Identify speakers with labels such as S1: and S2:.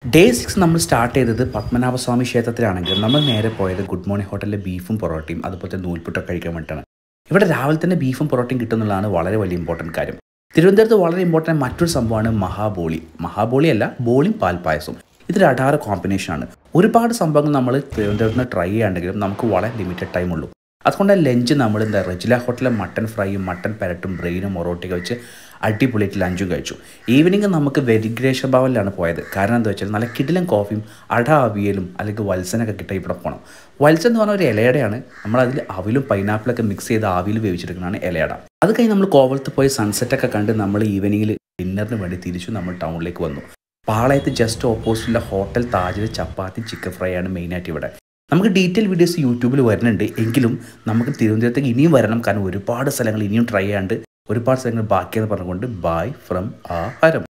S1: day six നമ്മൾ start ചെയ്തത് പത്മനാഭസ്വാമി ക്ഷേത്രത്തിലാണെങ്കിലും നമ്മൾ നേരെ പോയത് ഗുഡ് മോർണിംഗ് ഹോട്ടലിലെ ബീഫും പൊറോട്ടയും അതുപോലെ തന്നെ നൂൽപുട്ടൊക്കെ കഴിക്കാൻ വേണ്ടിയിട്ടാണ് ഇവിടെ രാവിലെ തന്നെ ബീഫും പൊറോട്ടയും കിട്ടുന്നുള്ളതാണ് വളരെ വലിയ ഇമ്പോർട്ടൻറ്റ് കാര്യം തിരുവനന്തപുരത്ത് വളരെ ഇമ്പോർട്ടൻറ്റ് മറ്റൊരു സംഭവമാണ് മഹാബോളി മഹാബോളി അല്ല ബോളിയും പാൽപ്പായസവും ഇതൊരു അടാറ് കോമ്പിനേഷനാണ് ഒരുപാട് സംഭവങ്ങൾ നമ്മൾ തിരുവനന്തപുരത്ത് നിന്ന് ട്രൈ ചെയ്യാണ്ടെങ്കിലും നമുക്ക് വളരെ ലിമിറ്റഡ് ടൈം ഉള്ളൂ അതുകൊണ്ട് ലഞ്ച് നമ്മൾ എന്താ റെജില ഹോട്ടലിലെ മട്ടൻ ഫ്രൈയും മട്ടൻ പെരട്ടും ബ്രെയിനും ഒറോട്ടിയൊക്കെ വെച്ച് അടിപൊളിയായിട്ട് ലഞ്ചും കഴിച്ചു ഈവനിങ് നമുക്ക് വെരിഗ്രേഷ ഭവനിലാണ് പോയത് കാരണം എന്താ വെച്ചാൽ നല്ല കിടിലൻ കോഫിയും അട അവിയലും അല്ലെങ്കിൽ വത്സനൊക്കെ കിട്ടാൻ ഇവിടെ പോകണം വത്സൻ എന്ന് പറഞ്ഞ ഒരു ഇലയടയാണ് നമ്മൾ അതിൽ അവിലും പൈനാപ്പിളൊക്കെ മിക്സ് ചെയ്ത് ആവിയിൽ വേവിച്ചെടുക്കുന്നതാണ് ഇലയട അത് കഴിഞ്ഞ് നമ്മൾ കോവളത്ത് പോയി സൺസെറ്റൊക്കെ കണ്ട് നമ്മൾ ഈവനിങ്ങിൽ ഡിന്നറിന് വേണ്ടി തിരിച്ചു നമ്മൾ ടൗണിലേക്ക് വന്നു പാളയത്ത് ജസ്റ്റ് ഓപ്പോസിറ്റുള്ള ഹോട്ടൽ താജിൽ ചപ്പാത്തി ചിക്കൻ ഫ്രൈ ആണ് മെയിനായിട്ട് ഇവിടെ നമുക്ക് ഡീറ്റെയിൽ വീഡിയോസ് യൂട്യൂബിൽ വരുന്നുണ്ട് എങ്കിലും നമുക്ക് തിരുവനന്തപുരത്തേക്ക് ഇനിയും വരണം കാരണം ഒരുപാട് സ്ഥലങ്ങൾ ഇനിയും ട്രൈ ചെയ്യാണ്ട് ഒരുപാട് സ്ഥലങ്ങൾ ബാക്കിയെന്ന് പറഞ്ഞുകൊണ്ട് ബായ് ഫ്രം ആ ഹരം